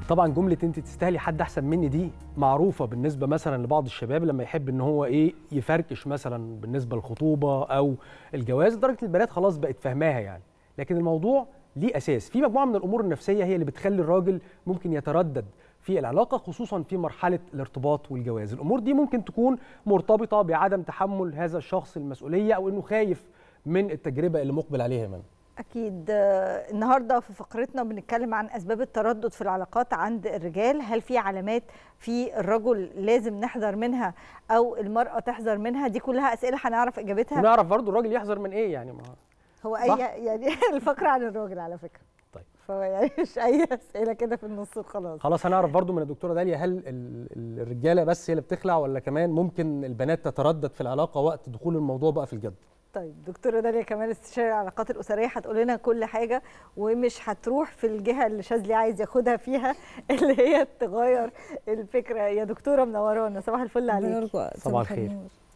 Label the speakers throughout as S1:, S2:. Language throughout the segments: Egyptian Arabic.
S1: طبعا جمله انت تستاهلي حد احسن مني دي معروفه بالنسبه مثلا لبعض الشباب لما يحب ان هو ايه يفركش مثلا بالنسبه للخطوبه او الجواز لدرجه البنات خلاص بقت فاهماها يعني لكن الموضوع ليه اساس في مجموعه من الامور النفسيه هي اللي بتخلي الراجل ممكن يتردد في العلاقه خصوصا في مرحله الارتباط والجواز الامور دي ممكن تكون مرتبطه بعدم تحمل هذا الشخص المسؤوليه او انه خايف من التجربه اللي مقبل عليها من
S2: أكيد آه، النهارده في فقرتنا بنتكلم عن أسباب التردد في العلاقات عند الرجال، هل في علامات في الرجل لازم نحذر منها أو المرأة تحذر منها؟ دي كلها أسئلة هنعرف إجابتها
S1: ونعرف برضو الراجل يحذر من ايه يعني ما
S2: هو
S1: صح.
S2: أي يعني الفقرة عن الراجل على فكرة.
S1: طيب.
S2: فهو يعني مش أي أسئلة كده في النص وخلاص.
S1: خلاص هنعرف برضو من الدكتوره داليا هل ال- ال- الرجاله بس هي اللي بتخلع ولا كمان ممكن البنات تتردد في العلاقه وقت دخول الموضوع بقى في الجد
S2: طيب دكتوره داليا كمان استشاري العلاقات الاسريه هتقول لنا كل حاجه ومش هتروح في الجهه اللي شاذلي عايز ياخدها فيها اللي هي تغير الفكره يا دكتوره منورانا صباح الفل عليك
S1: صباح الخير.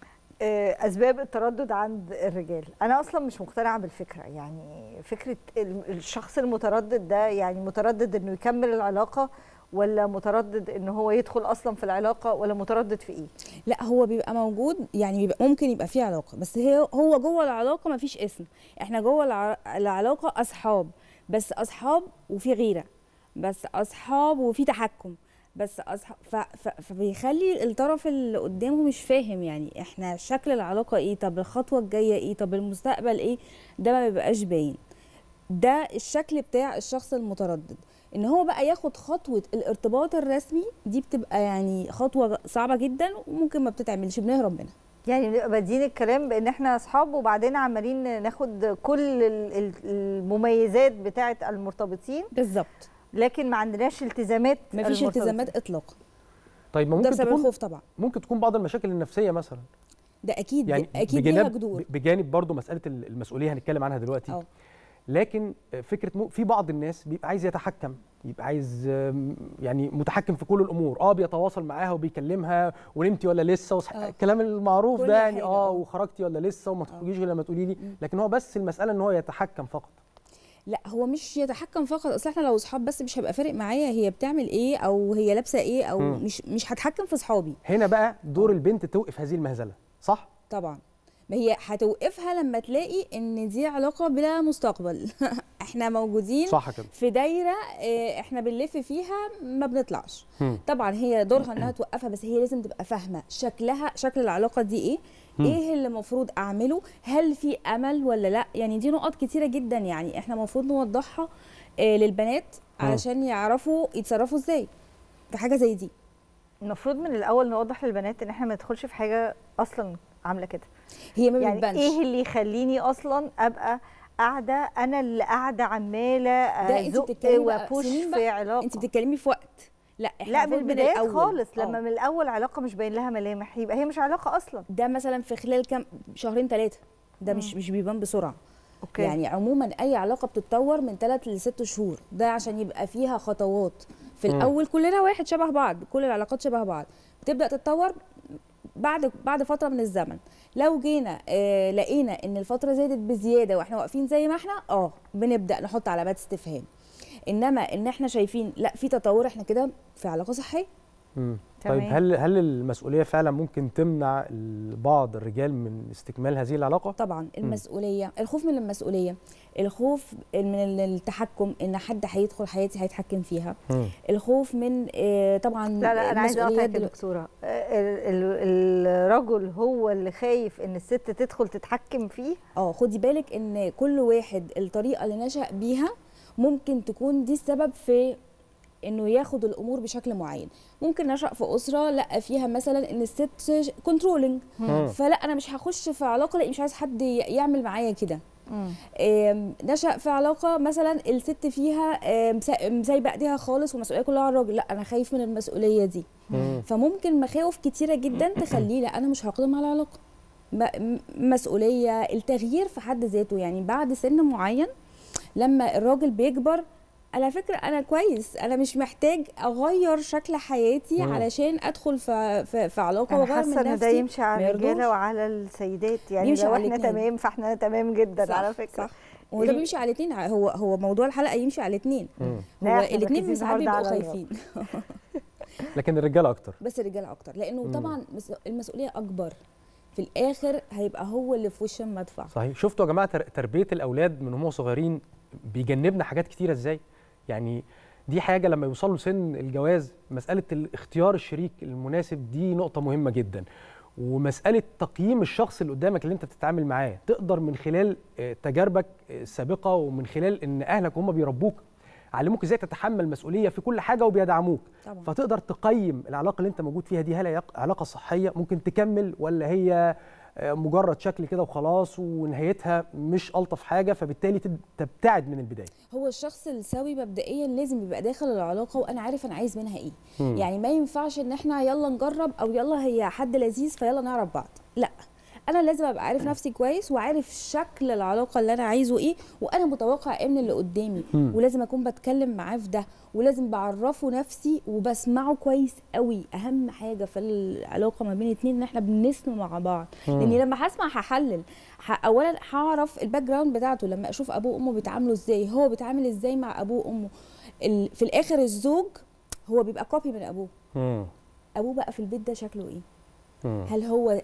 S2: آه، اسباب التردد عند الرجال انا اصلا مش مقتنعه بالفكره يعني فكره ال- الشخص المتردد ده يعني متردد انه يكمل العلاقه ولا متردد ان هو يدخل اصلا في العلاقه ولا متردد في ايه
S3: لا هو بيبقى موجود يعني بيبقى ممكن يبقى فيه علاقه بس هي هو جوه العلاقه ما فيش اسم احنا جوه الع- العلاقه اصحاب بس اصحاب وفي غيره بس اصحاب وفي تحكم بس أصحاب ف... ف... فبيخلي الطرف اللي قدامه مش فاهم يعني احنا شكل العلاقه ايه طب الخطوه الجايه ايه طب المستقبل ايه ده ما بيبقاش باين ده الشكل بتاع الشخص المتردد ان هو بقى ياخد خطوه الارتباط الرسمي دي بتبقى يعني خطوه صعبه جدا وممكن ما بتتعملش بنهرب منها
S2: يعني بنبقى بادين الكلام بان احنا اصحاب وبعدين عمالين ناخد كل ال- ال- المميزات بتاعه المرتبطين
S3: بالظبط
S2: لكن ما عندناش التزامات
S3: ما فيش
S2: المرتبطين.
S3: التزامات اطلاقا
S1: طيب ما
S3: ده
S1: ممكن
S3: بسبب
S1: تكون
S3: الخوف طبعا
S1: ممكن تكون بعض المشاكل النفسيه مثلا
S3: ده اكيد
S1: يعني
S3: اكيد ليها
S1: بجانب
S3: جذور
S1: بجانب برضو مساله ال- المسؤوليه هنتكلم عنها دلوقتي
S3: أه.
S1: لكن فكره م... في بعض الناس بيبقى عايز يتحكم يبقى عايز آم، يعني متحكم في كل الامور اه بيتواصل معاها وبيكلمها ونمتي ولا لسه وصح...
S3: آه.
S1: الكلام المعروف
S3: كل
S1: ده يعني
S3: حاجة،
S1: اه
S3: آه.
S1: وخرجتي ولا لسه وما
S3: آه.
S1: تخرجيش غير لما تقولي لي
S3: مم.
S1: لكن هو بس المساله ان هو يتحكم فقط
S3: لا هو مش يتحكم فقط اصل احنا لو اصحاب بس مش هيبقى فارق معايا هي بتعمل ايه او هي لابسه ايه او
S1: مم.
S3: مش مش هتحكم في صحابي
S1: هنا بقى دور البنت توقف هذه المهزله صح
S3: طبعا ما هي هتوقفها لما تلاقي ان دي علاقه بلا مستقبل احنا موجودين
S1: صح كده
S3: في دايره آه، احنا بنلف فيها ما بنطلعش
S1: مم.
S3: طبعا هي دورها انها توقفها بس هي لازم تبقى فاهمه شكلها شكل العلاقه دي ايه
S1: مم.
S3: ايه اللي المفروض اعمله هل في امل ولا لا يعني دي نقط كتيره جدا يعني احنا المفروض نوضحها آه، للبنات
S1: مم.
S3: علشان يعرفوا يتصرفوا ازاي في حاجه زي دي
S2: المفروض من الاول نوضح للبنات ان احنا ما ندخلش في حاجه اصلا عامله كده
S3: هي ما
S2: يعني
S3: بتبانش
S2: ايه اللي يخليني اصلا ابقى قاعده انا اللي قاعده عماله
S3: ده انت
S2: ازق
S3: بتتكلمي بقى
S2: وابوش
S3: سنين
S2: في
S3: بقى.
S2: علاقه
S3: انت بتتكلمي في وقت لا احنا
S2: لا من
S3: المفروض
S2: البدايات
S3: الأول.
S2: خالص
S3: آه.
S2: لما من الاول علاقه مش باين لها ملامح يبقى هي مش علاقه اصلا
S3: ده مثلا في خلال كام شهرين ثلاثه ده مش مش بيبان بسرعه
S2: اوكي
S3: يعني عموما اي علاقه بتتطور من ثلاث لست شهور ده عشان يبقى فيها خطوات في
S1: مم.
S3: الاول كلنا واحد شبه بعض كل العلاقات شبه بعض بتبدا تتطور بعد بعد فتره من الزمن لو جينا آه لقينا ان الفتره زادت بزياده واحنا واقفين زي ما احنا اه بنبدا نحط علامات استفهام انما ان احنا شايفين لا في تطور احنا كده في علاقه صحيه
S1: مم.
S2: تمام.
S1: طيب هل هل المسؤوليه فعلا ممكن تمنع ال- بعض الرجال من استكمال هذه العلاقه
S3: طبعا المسؤوليه الخوف من المسؤوليه الخوف من التحكم ان حد هيدخل حياتي هيتحكم فيها
S1: مم.
S3: الخوف من آه، طبعا
S2: لا لا انا عايزه
S3: المسؤوليات
S2: اقطعك يا
S3: دلو-
S2: دكتوره ال- ال- الرجل هو اللي خايف ان الست تدخل تتحكم فيه
S3: اه خدي بالك ان كل واحد الطريقه اللي نشأ بيها ممكن تكون دي السبب في انه ياخد الامور بشكل معين ممكن نشأ في اسره لا فيها مثلا ان الست كنترولنج
S1: مم.
S3: فلا انا مش هخش في علاقه لا مش عايز حد ي- يعمل معايا كده آم، نشأ في علاقة مثلا الست فيها آم، سا- سايبة ايديها خالص والمسؤولية كلها على الراجل لا انا خايف من المسؤولية دي
S1: مم.
S3: فممكن مخاوف كتيرة جدا تخليه لا انا مش هقدم على علاقة م- م- مسؤولية التغيير في حد ذاته يعني بعد سن معين لما الراجل بيكبر على فكرة أنا كويس أنا مش محتاج أغير شكل حياتي
S1: مم.
S3: علشان أدخل في, في, في علاقة
S2: انا
S3: وأغير من
S2: حاسه ان ده
S3: نفسي
S2: يمشي على
S3: ما
S2: الرجاله
S3: يرضوش.
S2: وعلى السيدات يعني
S3: يمشي
S2: لو
S3: على
S2: احنا
S3: الاتنين.
S2: تمام فاحنا تمام جدا
S3: صح،
S2: على فكره
S3: صح. هو ده
S2: ال-
S3: بيمشي على الاثنين هو هو موضوع الحلقه يمشي على الاثنين
S1: مم.
S2: لا،
S3: هو
S2: إحنا
S3: الاثنين
S2: مركزين
S3: ساعات
S2: النهاردة
S3: بيبقوا
S2: على
S3: خايفين
S1: لكن الرجاله اكتر
S3: بس الرجاله اكتر لانه
S1: مم.
S3: طبعا مس- المسؤوليه اكبر في الاخر هيبقى هو اللي في وش المدفع
S1: صحيح شفتوا يا جماعه تر- تربيه الاولاد من هم صغيرين بيجنبنا حاجات كتيره ازاي يعني دي حاجه لما يوصلوا سن الجواز مساله ال- اختيار الشريك المناسب دي نقطه مهمه جدا ومساله تقييم الشخص اللي قدامك اللي انت بتتعامل معاه تقدر من خلال آه، تجاربك آه، السابقه ومن خلال ان اهلك هم بيربوك علموك ازاي تتحمل مسؤوليه في كل حاجه وبيدعموك
S3: طبعا
S1: فتقدر تقيم العلاقه اللي انت موجود فيها دي هل هي علاقه صحيه ممكن تكمل ولا هي آه، مجرد شكل كده وخلاص ونهايتها مش الطف حاجه فبالتالي تب- تبتعد من البدايه
S3: هو الشخص السوي مبدئيا لازم يبقى داخل العلاقه وانا عارف انا عايز منها ايه
S1: مم.
S3: يعني ما ينفعش ان احنا يلا نجرب او يلا هي حد لذيذ فيلا نعرف بعض لا انا لازم ابقى عارف نفسي كويس وعارف شكل العلاقه اللي انا عايزه ايه وانا متوقع ايه من اللي قدامي
S1: مم.
S3: ولازم اكون بتكلم معاه في ده ولازم بعرفه نفسي وبسمعه كويس قوي اهم حاجه في العلاقه ما بين اتنين ان احنا بنسمع مع بعض
S1: مم.
S3: لاني لما هسمع هحلل ه- اولا هعرف الباك جراوند بتاعته لما اشوف ابوه وامه بيتعاملوا ازاي هو بيتعامل ازاي مع ابوه وامه ال- في الاخر الزوج هو بيبقى كوبي من ابوه
S1: مم.
S3: ابوه بقى في البيت ده شكله ايه
S1: مم.
S3: هل هو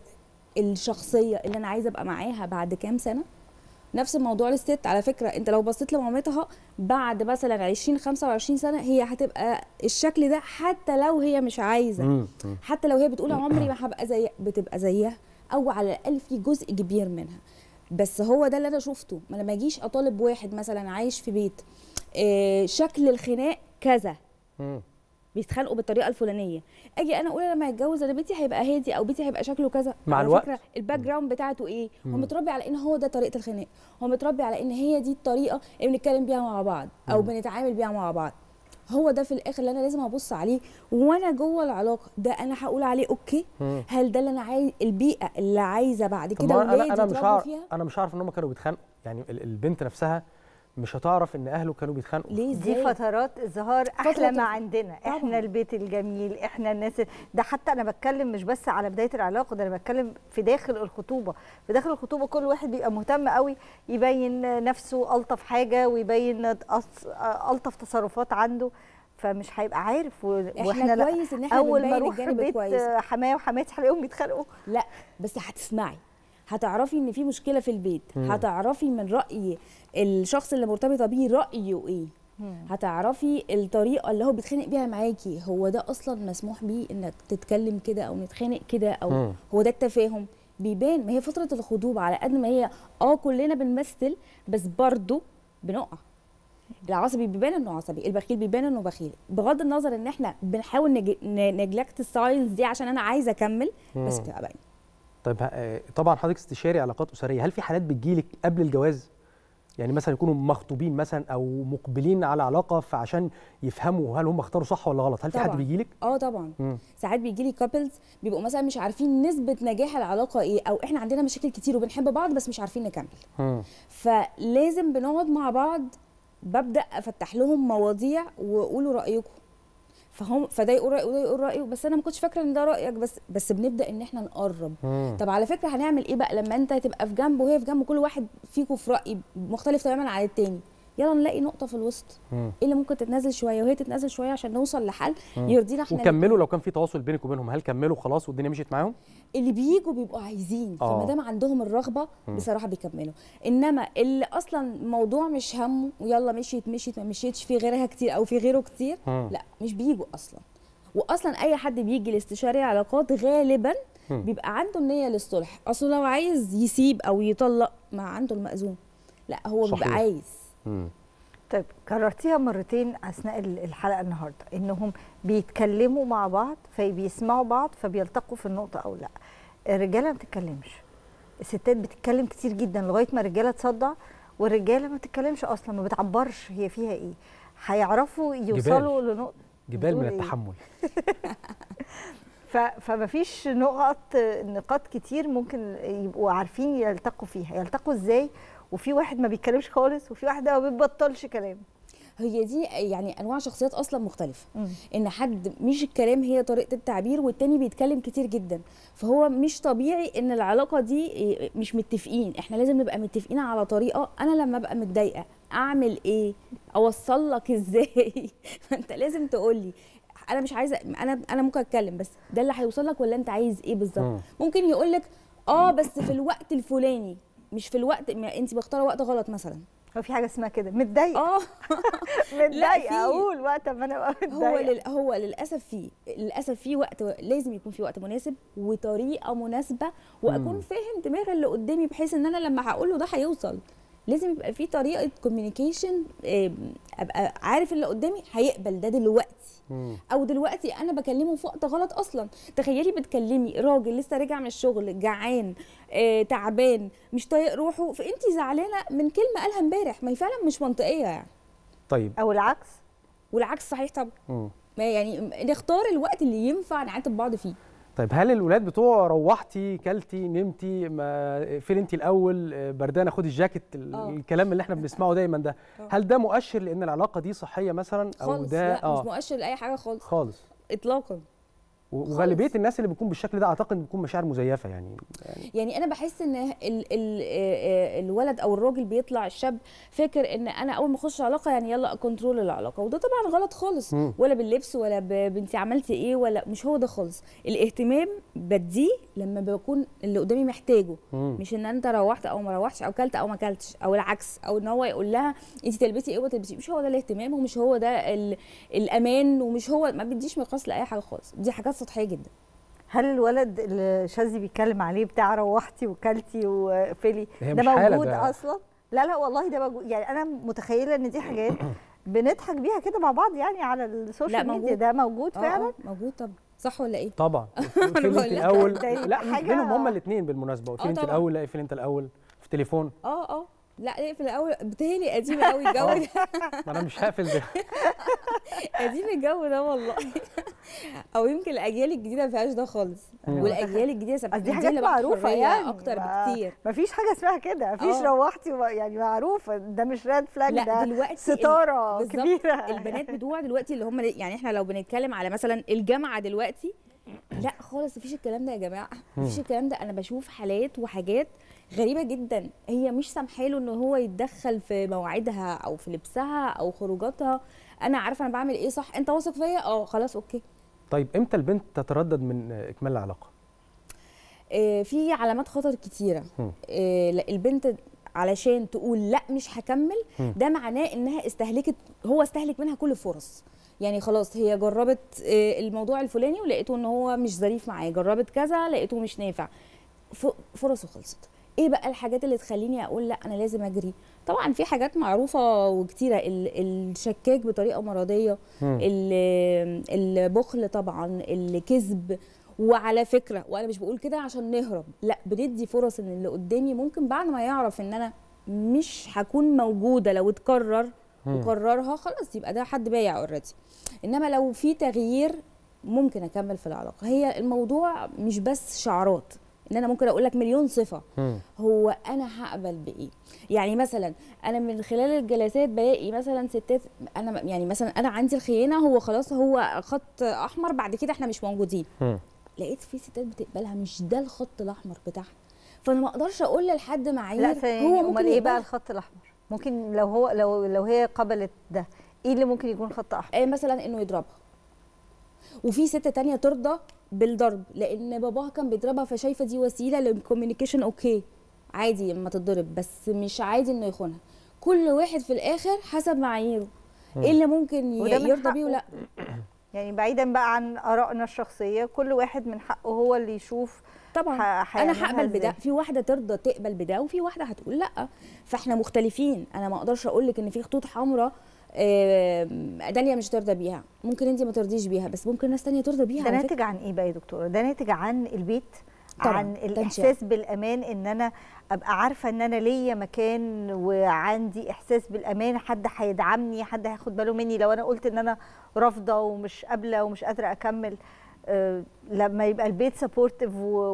S3: الشخصيه اللي انا عايزه ابقى معاها بعد كام سنه نفس الموضوع للست على فكره انت لو بصيت لمامتها بعد مثلا 20 25 سنه هي هتبقى الشكل ده حتى لو هي مش عايزه
S1: مم. مم.
S3: حتى لو هي بتقول عمري ما هبقى زي بتبقى زيها او على الاقل في جزء كبير منها بس هو ده اللي انا شفته ما لما اجيش اطالب واحد مثلا عايش في بيت آه، شكل الخناق كذا
S1: مم.
S3: بيتخانقوا بالطريقه الفلانيه اجي انا اقول لما اتجوز انا بيتي هيبقى هادي او بيتي هيبقى شكله كذا
S1: مع
S3: على
S1: الوقت.
S3: فكره الباك جراوند بتاعته ايه هو
S1: مم.
S3: متربي على ان هو ده طريقه الخناق هو متربي على ان هي دي الطريقه اللي بنتكلم بيها مع بعض او
S1: مم.
S3: بنتعامل بيها مع بعض هو ده في الاخر اللي انا لازم ابص عليه وانا جوه العلاقه ده انا هقول عليه اوكي
S1: مم.
S3: هل ده اللي انا عايز البيئه اللي عايزه بعد
S1: طب
S3: كده
S1: ما انا
S3: ولادي
S1: انا مش
S3: يتربوا
S1: عارف
S3: فيها
S1: انا مش عارف ان هم كانوا بيتخانقوا يعني ال- البنت نفسها مش هتعرف ان اهله كانوا بيتخانقوا
S3: ليه
S2: دي
S3: ازاي
S2: فترات ظهار احلى
S3: فترة
S2: ما عندنا
S3: طبعاً.
S2: احنا البيت الجميل احنا الناس ده حتى انا بتكلم مش بس على بدايه العلاقه ده انا بتكلم في داخل الخطوبه في داخل الخطوبه كل واحد بيبقى مهتم قوي يبين نفسه الطف حاجه ويبين أص- الطف تصرفات عنده فمش هيبقى عارف و-
S3: احنا
S2: لا
S3: كويس ان احنا
S2: اول ما
S3: بنبين
S2: اروح
S3: الجانب
S2: بيت
S3: الكويس
S2: حمايه وحماتي هلاقيهم بيتخانقوا
S3: لا بس هتسمعي هتعرفي ان في مشكله في البيت
S1: مم.
S3: هتعرفي من راي الشخص اللي مرتبطه بيه رايه ايه هتعرفي الطريقه اللي هو بيتخانق بيها معاكي هو ده اصلا مسموح بيه انك تتكلم كده او نتخانق كده او
S1: مم.
S3: هو ده التفاهم بيبان ما هي فتره الخطوبه على قد ما هي اه كلنا بنمثل بس برضه بنقع العصبي بيبان انه عصبي البخيل بيبان انه بخيل بغض النظر ان احنا بنحاول نجلكت الساينز دي عشان انا عايزه اكمل بس
S1: مم.
S3: بتبقى باينه
S1: طيب ه- طبعا حضرتك استشاري علاقات اسريه هل في حالات بتجيلك قبل الجواز يعني مثلا يكونوا مخطوبين مثلا او مقبلين على علاقه فعشان يفهموا هل هم اختاروا صح ولا غلط هل في حد
S3: طبعاً.
S1: بيجيلك
S3: اه طبعا
S1: مم.
S3: ساعات بيجي لي كابلز بيبقوا مثلا مش عارفين نسبه نجاح العلاقه ايه او احنا عندنا مشاكل كتير وبنحب بعض بس مش عارفين نكمل
S1: مم.
S3: فلازم بنقعد مع بعض ببدا افتح لهم مواضيع وقولوا رايكم فهم فده يقول رايه وده يقول رايه بس انا ما كنتش فاكره ان ده رايك بس بس بنبدا ان احنا نقرب
S1: مم.
S3: طب على فكره هنعمل ايه بقى لما انت تبقى في جنب وهي في جنب كل واحد فيكم في راي مختلف تماما عن التاني يلا نلاقي نقطه في الوسط
S1: مم.
S3: ايه اللي ممكن تتنازل شويه وهي تتنازل شويه عشان نوصل لحل
S1: مم.
S3: يرضينا احنا
S1: وكملوا لو كان في تواصل بينك وبينهم هل كملوا خلاص والدنيا مشيت معاهم
S3: اللي بيجوا بيبقوا عايزين
S1: آه.
S3: فما دام عندهم الرغبه
S1: مم.
S3: بصراحه بيكملوا انما اللي اصلا الموضوع مش همه ويلا مشيت مشيت ما مشيتش في غيرها كتير او في غيره كتير
S1: مم.
S3: لا مش بيجوا اصلا واصلا اي حد بيجي لاستشاري علاقات غالبا
S1: مم.
S3: بيبقى عنده النيه للصلح اصله لو عايز يسيب او يطلق ما عنده المأذون لا هو بيبقى
S1: صحيح.
S3: عايز
S1: مم.
S2: طيب كررتيها مرتين اثناء ال- الحلقه النهارده انهم بيتكلموا مع بعض فبيسمعوا بعض فبيلتقوا في النقطه او لا الرجاله ما بتتكلمش الستات بتتكلم كتير جدا لغايه ما الرجاله تصدع والرجاله ما بتتكلمش اصلا ما بتعبرش هي فيها ايه هيعرفوا يوصلوا لنقطه
S1: جبال من
S2: بتقول إيه؟
S1: التحمل
S2: ف... فما فيش نقط نقاط كتير ممكن يبقوا عارفين يلتقوا فيها يلتقوا ازاي وفي واحد ما بيتكلمش خالص وفي واحده ما بتبطلش كلام
S3: هي دي يعني انواع شخصيات اصلا مختلفه
S2: مم.
S3: ان حد مش الكلام هي طريقه التعبير والتاني بيتكلم كتير جدا فهو مش طبيعي ان العلاقه دي إيه، مش متفقين احنا لازم نبقى متفقين على طريقه انا لما ابقى متضايقه اعمل ايه اوصل لك ازاي فانت لازم تقول لي انا مش عايزه انا انا ممكن اتكلم بس ده اللي هيوصل لك ولا انت عايز ايه
S1: مم.
S3: بالظبط ممكن يقول لك اه بس في الوقت الفلاني مش في الوقت ما انت مختاره وقت غلط مثلا
S2: هو في حاجه اسمها كده متضايقه
S3: اه في.
S2: متضايقه اقول وقت ما انا ابقى
S3: هو
S2: متضايقه
S3: لل... هو للاسف في للاسف في وقت لازم يكون في وقت مناسب وطريقه مناسبه واكون
S1: مم.
S3: فاهم دماغ اللي قدامي بحيث ان انا لما هقول له ده هيوصل لازم يبقى في طريقه كوميونيكيشن ابقى عارف اللي قدامي هيقبل ده دلوقتي
S1: مم.
S3: او دلوقتي انا بكلمه في وقت غلط اصلا تخيلي بتكلمي راجل لسه راجع من الشغل جعان آه، تعبان مش طايق روحه فانت زعلانه من كلمه قالها امبارح ما هي فعلا مش منطقيه يعني
S1: طيب
S2: او العكس
S3: والعكس صحيح طبعا
S1: مم.
S3: ما يعني نختار الوقت اللي ينفع نعاتب بعض فيه
S1: طيب هل الولاد بتوع روحتي كلتي نمتي ما فين انت الاول آه، بردانه خدي الجاكيت ال-
S3: آه.
S1: الكلام اللي احنا بنسمعه دايما ده
S3: آه.
S1: هل ده مؤشر لان العلاقه دي صحيه مثلا او
S3: خالص
S1: ده
S3: لا مش مؤشر لاي حاجه خالص
S1: خالص
S3: اطلاقا
S1: وغالبيه الناس اللي بتكون بالشكل ده اعتقد بتكون مشاعر مزيفه يعني
S3: يعني انا بحس ان ال ال آه، الولد او الراجل بيطلع الشاب فاكر ان انا اول ما اخش علاقه يعني يلا كنترول العلاقه وده طبعا غلط خالص
S1: مم.
S3: ولا باللبس ولا ب- بنتي عملتي ايه ولا مش هو ده خالص الاهتمام بديه لما بكون اللي قدامي محتاجه
S1: مم.
S3: مش ان انت روحت او ما روحتش او كلت او ما كلتش او العكس او ان هو يقول لها انت تلبسي ايه وما تلبسي مش هو ده الاهتمام ومش هو ده ال- الامان ومش هو ما بيديش مقياس لاي حاجه خالص دي حاجات سطحيه جدا
S2: هل الولد اللي شاذي بيتكلم عليه بتاع روحتي وكلتي وفيلي
S1: هي
S2: ده
S1: مش حالة
S2: موجود
S1: ده.
S2: اصلا لا لا والله ده موجود يعني انا متخيله ان دي حاجات بنضحك بيها كده مع بعض يعني على السوشيال
S3: لا،
S2: ميديا
S3: موجود.
S2: ده موجود
S3: آه،
S2: فعلا
S3: آه، موجود طبعا صح ولا ايه
S1: طبعا فين انت
S3: بقول لك
S1: الاول
S2: ده
S1: لا
S2: حاجة-
S1: بينهم هما الاثنين بالمناسبه
S3: آه
S1: فين انت
S3: طبعاً.
S1: الاول لا فين انت الاول في تليفون
S3: اه اه لا إيه في الاول بتهيألي قديم قوي الجو ده
S1: ما انا مش هقفل ده
S3: قديم الجو ده والله او يمكن الاجيال الجديده ما فيهاش ده خالص
S1: مم.
S3: والاجيال الجديده
S2: أصل
S3: سبحان
S2: دي
S3: دي
S2: حاجات
S3: اللي بقت
S2: معروفه
S3: حرية
S2: يعني
S3: اكتر
S2: ما-
S3: بكتير
S2: مفيش حاجه اسمها كده مفيش
S3: آه.
S2: روحتي و- يعني معروفه ده مش ريد فلاج
S3: لا
S2: ده
S3: دلوقتي ال-
S2: ستاره
S3: بالظبط.
S2: كبيره
S3: البنات بتوع دلوقتي اللي هم يعني احنا لو بنتكلم على مثلا الجامعه دلوقتي لا خالص مفيش الكلام ده يا جماعه مفيش الكلام ده انا بشوف حالات وحاجات غريبه جدا هي مش سامحاله ان هو يتدخل في مواعيدها او في لبسها او خروجاتها انا عارفه انا بعمل ايه صح انت واثق فيا اه خلاص اوكي
S1: طيب امتى البنت تتردد من آه، اكمال العلاقه
S3: آه، في علامات خطر كتيره
S1: مم.
S3: آه، لا، البنت علشان تقول لا مش هكمل
S1: مم.
S3: ده معناه انها استهلكت هو استهلك منها كل الفرص يعني خلاص هي جربت آه، الموضوع الفلاني ولقيته ان هو مش ظريف معاه جربت كذا لقيته مش نافع ف- فرصه خلصت ايه بقى الحاجات اللي تخليني اقول لا انا لازم اجري طبعا في حاجات معروفه وكتيره ال- الشكاك بطريقه مرضيه
S1: مم.
S3: ال- البخل طبعا الكذب وعلى فكره وانا مش بقول كده عشان نهرب لا بندي فرص ان اللي قدامي ممكن بعد ما يعرف ان انا مش هكون موجوده لو اتكرر
S1: مم.
S3: وقررها خلاص يبقى ده حد بايع اوريدي انما لو في تغيير ممكن اكمل في العلاقه هي الموضوع مش بس شعارات ان انا ممكن اقول لك مليون صفه
S1: مم.
S3: هو انا هقبل بايه يعني مثلا انا من خلال الجلسات بلاقي مثلا ستات انا يعني مثلا انا عندي الخيانه هو خلاص هو خط احمر بعد كده احنا مش موجودين
S1: مم.
S3: لقيت في ستات بتقبلها مش ده الخط الاحمر بتاعها فانا ما اقدرش اقول لحد معايير
S2: لا ثاني
S3: هو
S2: امال
S3: ممكن
S2: ايه بقى
S3: يقبلها.
S2: الخط الاحمر ممكن لو هو لو لو هي قبلت ده ايه اللي ممكن يكون خط احمر
S3: آه، مثلا انه يضربها وفي ست تانية ترضى بالضرب لان باباها كان بيضربها فشايفه دي وسيله للكوميونيكيشن اوكي عادي لما تتضرب بس مش عادي انه يخونها كل واحد في الاخر حسب معاييره ايه اللي ممكن ي-
S2: وده من
S3: يرضى بيه ولا
S2: يعني بعيدا بقى عن ارائنا الشخصيه كل واحد من حقه هو اللي يشوف
S3: طبعا
S2: ح-
S3: انا
S2: هيعملها
S3: هقبل بده
S2: إزاي.
S3: في واحده ترضى تقبل بده وفي واحده هتقول لا فاحنا مختلفين انا ما اقدرش اقول لك ان في خطوط حمراء داليا مش ترضى بيها ممكن انت ما ترضيش بيها بس ممكن ناس تانية ترضى بيها
S2: ده
S3: على فكرة.
S2: ناتج عن ايه بقى يا دكتوره ده ناتج عن البيت
S3: طبعاً،
S2: عن
S3: تنشئة.
S2: الاحساس بالامان ان انا ابقى عارفه ان انا ليا مكان وعندي احساس بالامان حد هيدعمني حد هياخد باله مني لو انا قلت ان انا رافضه ومش قابله ومش قادره اكمل آه، لما يبقى البيت سبورتيف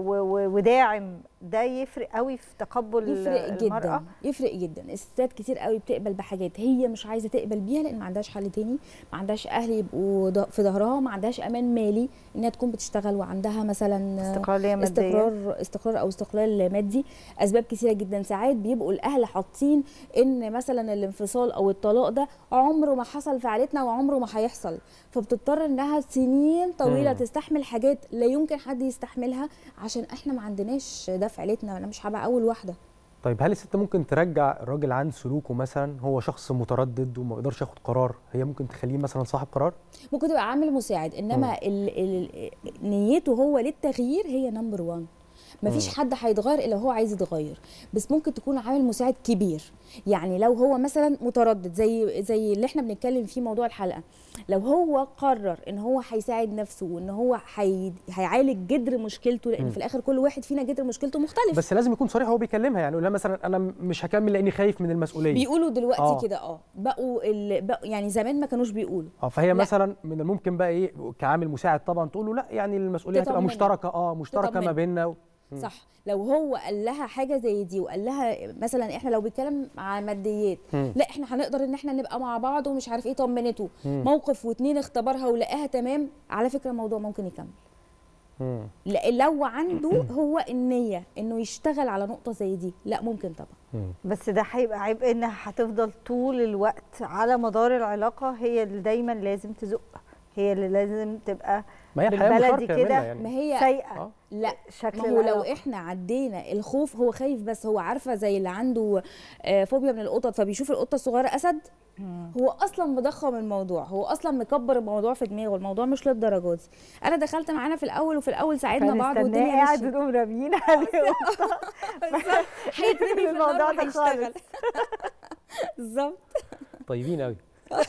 S2: وداعم ده يفرق قوي في تقبل
S3: يفرق
S2: المرأة
S3: جدا يفرق جدا الستات كتير قوي بتقبل بحاجات هي مش عايزه تقبل بيها لان ما عندهاش حل تاني ما عندهاش اهل يبقوا ض- في ظهرها ما عندهاش امان مالي انها تكون بتشتغل وعندها مثلا
S2: استقلالية مادية
S3: استقرار استقرار او استقلال مادي اسباب كثيره جدا ساعات بيبقوا الاهل حاطين ان مثلا الانفصال او الطلاق ده عمره ما حصل في عائلتنا وعمره ما هيحصل فبتضطر انها سنين طويله
S1: مم.
S3: تستحمل حاجات لا يمكن حد يستحملها عشان احنا ما عندناش ده في عيلتنا انا مش هبقى اول واحده
S1: طيب هل الست ممكن ترجع الراجل عن سلوكه مثلا هو شخص متردد وما يقدرش ياخد قرار هي ممكن تخليه مثلا صاحب قرار
S3: ممكن تبقى عامل مساعد انما ال ال نيته هو للتغيير هي نمبر 1 مفيش
S1: مم.
S3: حد هيتغير الا هو عايز يتغير بس ممكن تكون عامل مساعد كبير يعني لو هو مثلا متردد زي زي اللي احنا بنتكلم فيه موضوع الحلقه لو هو قرر ان هو هيساعد نفسه وان هو هي... هيعالج جذر مشكلته لان
S1: مم.
S3: في الاخر كل واحد فينا جذر مشكلته مختلف
S1: بس لازم يكون صريح وهو بيكلمها يعني يقول لها مثلا انا مش هكمل لاني خايف من المسؤوليه
S3: بيقولوا دلوقتي
S1: آه.
S3: كده اه بقوا, ال... بقوا يعني زمان ما كانوش بيقولوا
S1: اه فهي
S3: لا.
S1: مثلا من الممكن بقى ايه كعامل مساعد طبعا تقول له لا يعني المسؤوليه هتبقى
S3: تطمنه.
S1: مشتركه اه مشتركه ما
S3: تطمنه.
S1: بيننا و... مم.
S3: صح لو هو قال لها حاجه زي دي وقال لها مثلا احنا لو بيتكلم على ماديات
S1: مم.
S3: لا احنا هنقدر ان احنا نبقى مع بعض ومش عارف ايه طمنته
S1: مم.
S3: موقف واتنين اختبرها ولقاها تمام على فكره الموضوع ممكن يكمل
S1: مم.
S3: لا- لو عنده هو النيه انه يشتغل على نقطه زي دي لا ممكن طبعا
S1: مم.
S2: بس ده هيبقى عيب انها هتفضل طول الوقت على مدار العلاقه هي اللي دايما لازم تزق هي اللي لازم تبقى
S1: ما هي الحياه
S2: بالبلدي
S1: مشاركه
S2: كده
S1: منها
S3: ما
S1: يعني
S3: هي
S2: سايقه
S1: اه
S3: لا
S2: شكل
S3: ما هو لو
S2: العلاقة.
S3: احنا عدينا الخوف هو خايف بس هو عارفه زي اللي عنده آه، فوبيا من القطط فبيشوف القطه الصغيره اسد هو اصلا مضخم الموضوع هو اصلا مكبر الموضوع في دماغه الموضوع مش للدرجه دي انا دخلت معانا في الاول وفي الاول ساعدنا بعض
S2: فنستناه
S3: والدنيا
S2: قاعد
S3: مشيت
S2: بنقوم راميين عليه
S3: هيترمي في
S2: الموضوع
S3: النار
S2: ده
S3: وهيشتغل بالظبط
S1: طيبين قوي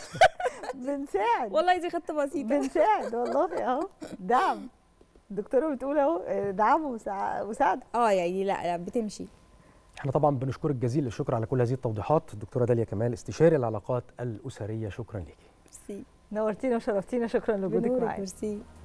S2: بنساعد
S3: والله دي خطه بسيطه
S2: بنساعد والله اهو دعم الدكتوره بتقول اهو دعم ومساع- مساعده
S3: اه يعني لا لا بتمشي
S1: احنا طبعا بنشكرك جزيل الشكر على كل هذه التوضيحات الدكتوره داليا كمال استشاري العلاقات الاسريه شكرا ليكي
S3: ميرسي
S2: نورتينا وشرفتينا شكرا لوجودك
S3: بنورك
S2: معانا
S3: ميرسي